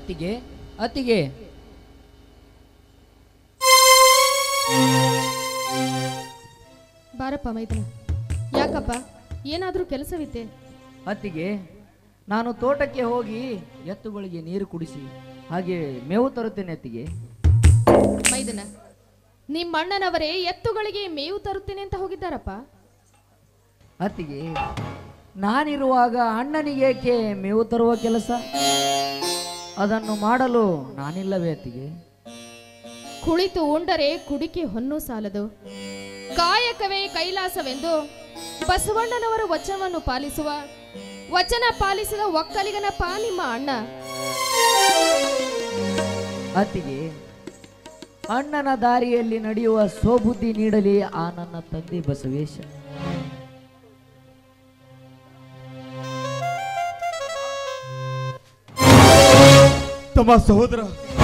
ಅತ್ತಿಗೆ ಅತ್ತಿಗೆ ಬಾರಪ್ಪ ಮೈದನ ಯಾಕಪ್ಪ ಏನಾದರೂ ಕೆಲಸವಿತ್ತೆ ಅತ್ತಿಗೆ ನಾನು ತೋಟಕ್ಕೆ ಹೋಗಿ ಎತ್ತುಗಳಿಗೆ ನೀರು ಕುಡಿಸಿ ಹಾಗೆ ಮೇವು ತರುತ್ತೇನೆ ಅತ್ತಿಗೆ ಮೈದನ ನಿಮ್ಮ ಅಣ್ಣನವರೇ ಎತ್ತುಗಳಿಗೆ ಮೇವು ತರುತ್ತೇನೆ ಅಂತ ಹೋಗಿದ್ದಾರಪ್ಪ ಅತ್ತಿಗೆ ನಾನಿರುವಾಗ ಅಣ್ಣನಿಗೇಕೆ ಮೇವು ತರುವ ಕೆಲಸ ಅದನ್ನು ಮಾಡಲು ನಾನಿಲ್ಲವೇ ಅತ್ತಿಗೆ ಕುಳಿತು ಉಂಡರೆ ಕುಡಿಕೆ ಹೊನ್ನು ಸಾಲದು ಕಾಯಕವೇ ಕೈಲಾಸವೆಂದು ಬಸವಣ್ಣನವರ ವಚನವನ್ನು ಪಾಲಿಸುವ ವಚನ ಪಾಲಿಸಿದ ಒಕ್ಕಲಿಗನಪ್ಪ ನಿಮ್ಮ ಅಣ್ಣ ಅತ್ತಿಗೆ ಅಣ್ಣನ ದಾರಿಯಲ್ಲಿ ನಡೆಯುವ ಸೋಬುದ್ಧಿ ನೀಡಲಿ ಆ ನನ್ನ ತಂದೆ ಬಸವೇಶ ತಮ್ಮ ಸಹೋದರ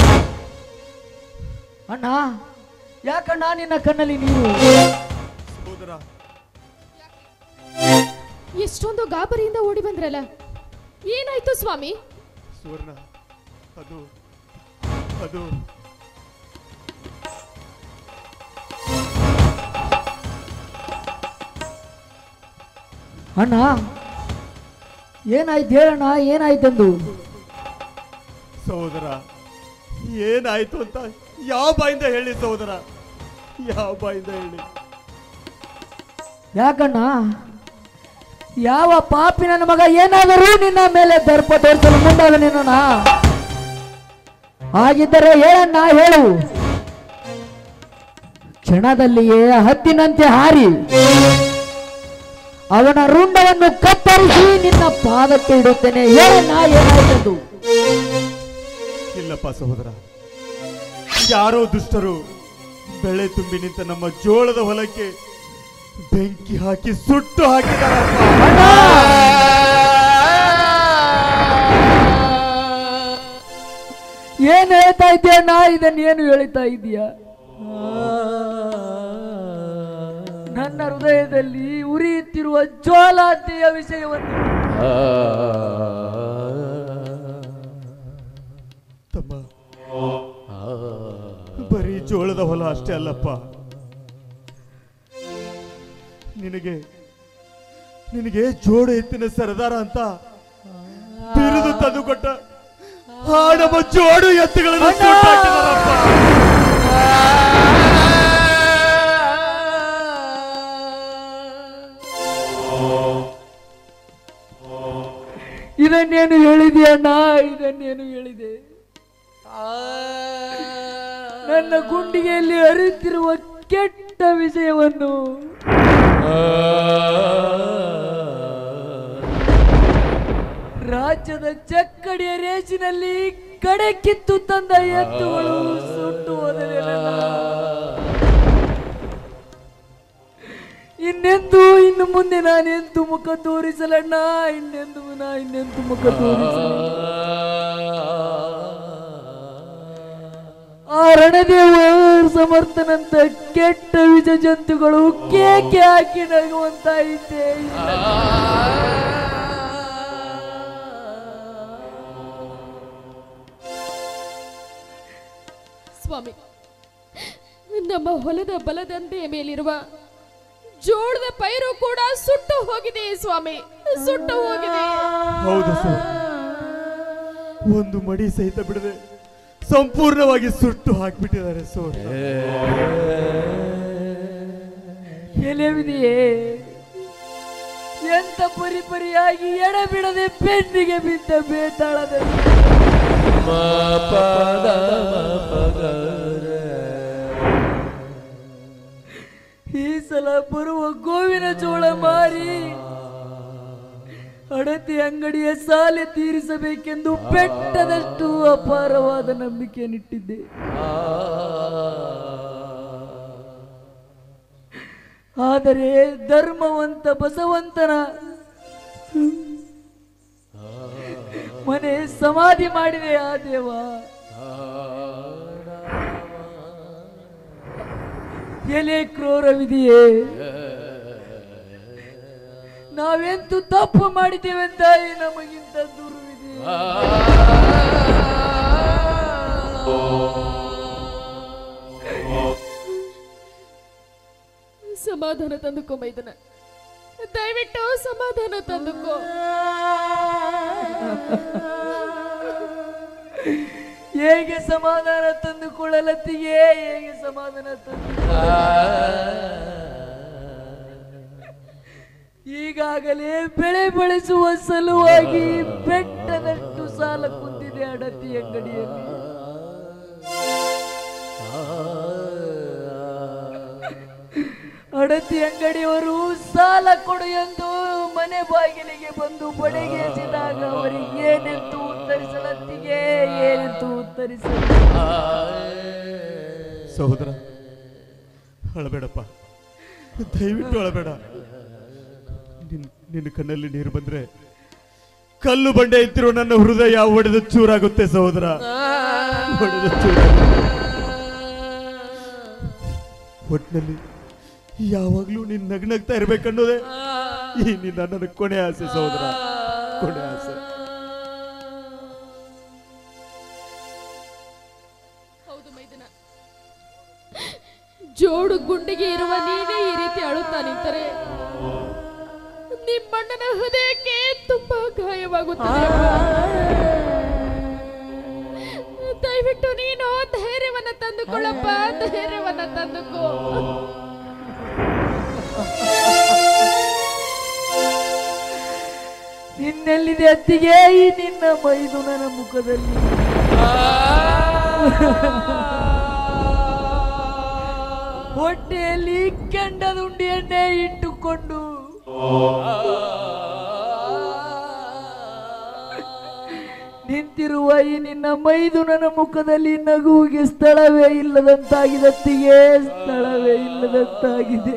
ಅಣ್ಣ ಯಾಕಣ್ಣ ನಿನ್ನ ಕಣ್ಣಲ್ಲಿ ನೀರು ಸಹೋದರ ಎಷ್ಟೊಂದು ಗಾಬರಿಯಿಂದ ಓಡಿ ಬಂದ್ರಲ್ಲ ಏನಾಯ್ತು ಸ್ವಾಮಿ ಸುವರ್ಣ ಅದು ಅದು ಅಣ್ಣ ಏನಾಯ್ತು ಹೇಳಣ್ಣ ಏನಾಯ್ತೆಂದು ಸಹೋದರ ಏನಾಯ್ತು ಅಂತ ಯಾವ ಬಾಯಿಂದ ಹೇಳಿ ಸಹೋದರ ಯಾವ ಬಾಯಿಂದ ಹೇಳಿ ಯಾಕಣ್ಣ ಯಾವ ಪಾಪಿ ನನ್ನ ಮಗ ಏನಾದರೂ ನಿನ್ನ ಮೇಲೆ ದರ್ಪ ತೋರಿಸಲು ಮುಂದಾದ ನಿನ್ನ ಹಾಗಿದ್ದರೆ ಹೇಳಣ್ಣ ಹೇಳು ಕ್ಷಣದಲ್ಲಿಯೇ ಹತ್ತಿನಂತೆ ಹಾರಿ ಅವನ ರುಂಡವನ್ನು ಕತ್ತರಿಸಿ ನಿನ್ನ ಪಾದಕ್ಕೆ ಇಡುತ್ತೇನೆ ಹೇಳಣ್ಣ ಏನಾಯ್ತದು ಇಲ್ಲಪ್ಪ ಸಹೋದರ ಯಾರೋ ದುಷ್ಟರು ಬೆಳೆ ತುಂಬಿ ನಿಂತ ನಮ್ಮ ಜೋಳದ ಹೊಲಕ್ಕೆ ಬೆಂಕಿ ಹಾಕಿ ಸುಟ್ಟು ಹಾಕಿದಾರಪ್ಪ ಏನ್ ಹೇಳ್ತಾ ಇದ್ದೀಯ ನಾ ಇದನ್ನ ಏನು ಹೇಳ್ತಾ ಇದೀಯ ನನ್ನ ಹೃದಯದಲ್ಲಿ ಉರಿಯುತ್ತಿರುವ ಜ್ವಾಲಾಂತೆಯ ವಿಷಯವನ್ನು ತಮ್ಮ ಬರೀ ಜೋಳದ ಹೊಲ ಅಷ್ಟೇ ಅಲ್ಲಪ್ಪ ನಿನಗೆ ನಿನಗೆ ಜೋಡು ಎತ್ತಿನ ಸರದಾರ ಅಂತ ಬಿರುದು ತಂದು ಕೊಟ್ಟ ಆ ನಮ್ಮ ಜೋಡು ಎತ್ತುಗಳನ್ನು ಸುಟ್ಟು ಹಾಕಿದಾರಪ್ಪ. ಇದನ್ನೇನು ಹೇಳಿದೆಯಣ್ಣ ಇದನ್ನೇನು ಹೇಳಿದೆ ನನ್ನ ಗುಂಡಿಗೆಯಲ್ಲಿ ಹರಿಯುತ್ತಿರುವ ಕೆಟ್ಟ ವಿಷಯವನ್ನು ರಾಜ್ಯದ ಚಕ್ಕಡಿಯ ರೇಸಿನಲ್ಲಿ ಕಡೆ ಕಿತ್ತು ತಂದ ಎತ್ತುಗಳು ಸುಟ್ಟು ಹೋದವೇನಣ್ಣ ಇನ್ನೆಂದು ಇನ್ನು ಮುಂದೆ ನಾನೆಂದು ಮುಖ ತೋರಿಸಲಣ್ಣ ಇನ್ನೆಂದು ನಾ ಇನ್ನೆಂದು ಮುಖ ತೋರಿಸಲ ಆ ರಣದೇವ ಸಮರ್ಥನಂತ ಕೆಟ್ಟ ವಿಷ ಜಂತುಗಳು ಕೇಕೆ ಹಾಕಿ ನಗುವಂತಾಯಿತೆ ಸ್ವಾಮಿ ನಮ್ಮ ಹೊಲದ ಬಲದಂಡೆಯ ಮೇಲಿರುವ ಜೋಳದ ಪೈರು ಕೂಡ ಸುಟ್ಟು ಹೋಗಿದೆ ಸ್ವಾಮಿ ಸುಟ್ಟು ಹೋಗಿದೆ ಹೌದು ಸರ್ ಒಂದು ಮಡಿ ಸಹಿತ ಬಿಡದೆ ಸಂಪೂರ್ಣವಾಗಿ ಸುಟ್ಟು ಹಾಕ್ಬಿಟ್ಟಿದ್ದಾರೆ ಸೋರ್ ಎಲೆವಿದೆಯೇ ಎಂತ ಪರಿಪರಿಯಾಗಿ ಎಡಬಿಡದೆ ಬೆನ್ನಿಗೆ ಬಿದ್ದ ಬೇತಾಳದಲ್ಲಿ ಈ ಸಲ ಬರುವ ಗೋವಿನ ಜೋಳ ಮಾರಿ ಅಡತಿ ಅಂಗಡಿಯ ಸಾಲೆ ತೀರಿಸಬೇಕೆಂದು ಬೆಟ್ಟದಷ್ಟು ಅಪಾರವಾದ ನಂಬಿಕೆಯನ್ನಿಟ್ಟಿದ್ದೆ ಆದರೆ ಧರ್ಮವಂತ ಬಸವಂತನ ಮನೆ ಸಮಾಧಿ ಮಾಡಿದೆ ಆ ದೇವ ಎಲೆ ಕ್ರೂರವಿದೆಯೇ ನಾವೆಂತೂ ತಪ್ಪು ಮಾಡಿದ್ದೇವೆಂತ ನಮಗಿಂತ ದುರ್ವಿದೆ ಸಮಾಧಾನ ತಂದುಕೋ ಮೈದನ ದಯವಿಟ್ಟು ಸಮಾಧಾನ ತಂದುಕೋ ಹೇಗೆ ಸಮಾಧಾನ ತಂದುಕೊಳ್ಳಲತ್ತಿಗೆ ಹೇಗೆ ಸಮಾಧಾನ ತಂದು ಈಗಾಗಲೇ ಬೆಳೆ ಬೆಳೆಸುವ ಸಲುವಾಗಿ ಬೆಟ್ಟದಷ್ಟು ಸಾಲ ಕುಂತಿದೆ ಅಡತಿ ಅಂಗಡಿಯಲ್ಲಿ ಅಡತಿ ಅಂಗಡಿಯವರು ಸಾಲ ಕೊಡು ಎಂದು ಮನೆ ಬಾಗಿಲಿಗೆ ಬಂದು ಬಡಿಗೆಸಿದಾಗ ಅವರಿಗೆ ಏನೆಂದು ಉತ್ತರಿಸಲತ್ತಿಗೆ ಏನೆಂದು ಉತ್ತರಿಸಲು ಸಹೋದರ ಅಳಬೇಡಪ್ಪ ದಯವಿಟ್ಟು ಅಳಬೇಡ ನಿನ್ ನಿನ್ನ ಕಣ್ಣಲ್ಲಿ ನೀರು ಬಂದ್ರೆ ಕಲ್ಲು ಬಂಡೆ ಇತ್ತಿರೋ ನನ್ನ ಹೃದಯ ಒಡೆದು ಚೂರಾಗುತ್ತೆ ಸಹೋದರ ಒಡೆದು ಚೂರಾಗುತ್ತೆ ಒಟ್ಟಿನಲ್ಲಿ ಯಾವಾಗ್ಲೂ ನೀನ್ ನಗ್ನಗ್ತಾ ಇರ್ಬೇಕನ್ನೋದೇ ಈ ನಿನ್ನ ನನ್ನ ಕೊನೆ ಆಸೆ ಸಹೋದರ ಕೊನೆ ಆಸೆ ಹೌದು ಮೈದನ ಜೋಡು ಗುಂಡಿಗೆ ಇರುವ ನೀನೇ ಈ ರೀತಿ ಅಳುತ್ತಾ ನಿಂತರೆ ನಿಮ್ಮಣ್ಣನ ಹೃದಯಕ್ಕೆ ತುಂಬಾ ಗಾಯವಾಗುತ್ತದೆ ದಯವಿಟ್ಟು ನೀನು ಧೈರ್ಯವನ್ನ ತಂದುಕೊಳ್ಳಪ್ಪ ಧೈರ್ಯವನ್ನ ತಂದುಕೋ ನಿನ್ನೆಲ್ಲಿದೆ ಅತ್ತಿಗೆ ಈ ನಿನ್ನ ಮೈದು ನನ್ನ ಮುಖದಲ್ಲಿ ಹೊಟ್ಟೆಯಲ್ಲಿ ಕೆಂಡದುಂಡಿಯನ್ನೇ ಇಟ್ಟುಕೊಂಡು ನಿಂತಿರುವ ಈ ನಿನ್ನ ಮೈದು ನನ್ನ ಮುಖದಲ್ಲಿ ನಗುವಿಗೆ ಸ್ಥಳವೇ ಇಲ್ಲದಂತಾಗಿದೆ ಅತ್ತಿಗೆ ಸ್ಥಳವೇ ಇಲ್ಲದಂತಾಗಿದೆ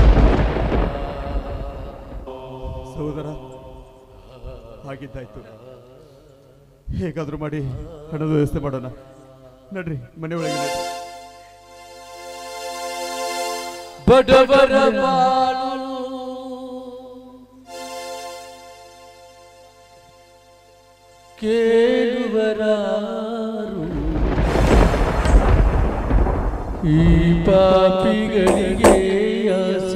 ಸಹೋದರ ಹಾಗಿದ್ದಾಯ್ತು ಹೇಗಾದ್ರೂ ಮಾಡಿ ಹಣದ ವ್ಯವಸ್ಥೆ ಮಾಡೋಣ ನಡ್ರಿ ಮನೆ ಒಳಗೆ ನಡ್ರಿ. ಬಡವರ ಬಾಳು ಕೇಳುವರಾರು ಈ ಪಾಪಿಗಳಿಗೆ ಆಸ